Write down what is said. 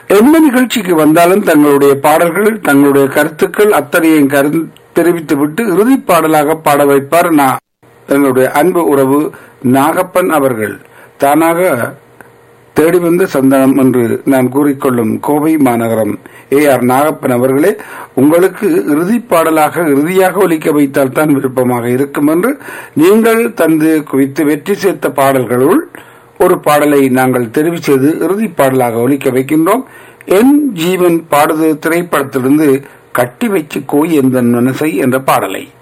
எந்த நிகழ்ச்சிக்கு வந்தாலும் தங்களுடைய பாடல்கள் தங்களுடைய கருத்துக்கள் அத்தனையும் கரு தெரிவித்துவிட்டு இறுதி பாடலாக பாட வைப்பார் நான் எங்களுடைய அன்பு உறவு நாகப்பன் அவர்கள் தானாக தேடி வந்த சந்தனம் என்று நான் கூறிக்கொள்ளும் கோவை மாநகரம் ஏ ஆர் நாகப்பன் அவர்களே உங்களுக்கு இறுதி பாடலாக இறுதியாக ஒலிக்க வைத்தால் தான் விருப்பமாக இருக்கும் என்று நீங்கள் தந்து குவித்து வெற்றி சேர்த்த பாடல்களுள் ஒரு பாடலை நாங்கள் தெரிவு செய்து இறுதி பாடலாக ஒலிக்க வைக்கின்றோம் என் ஜீவன் பாடுது திரைப்படத்திலிருந்து கட்டி வச்சு கோய் எந்த மனசை என்ற பாடலை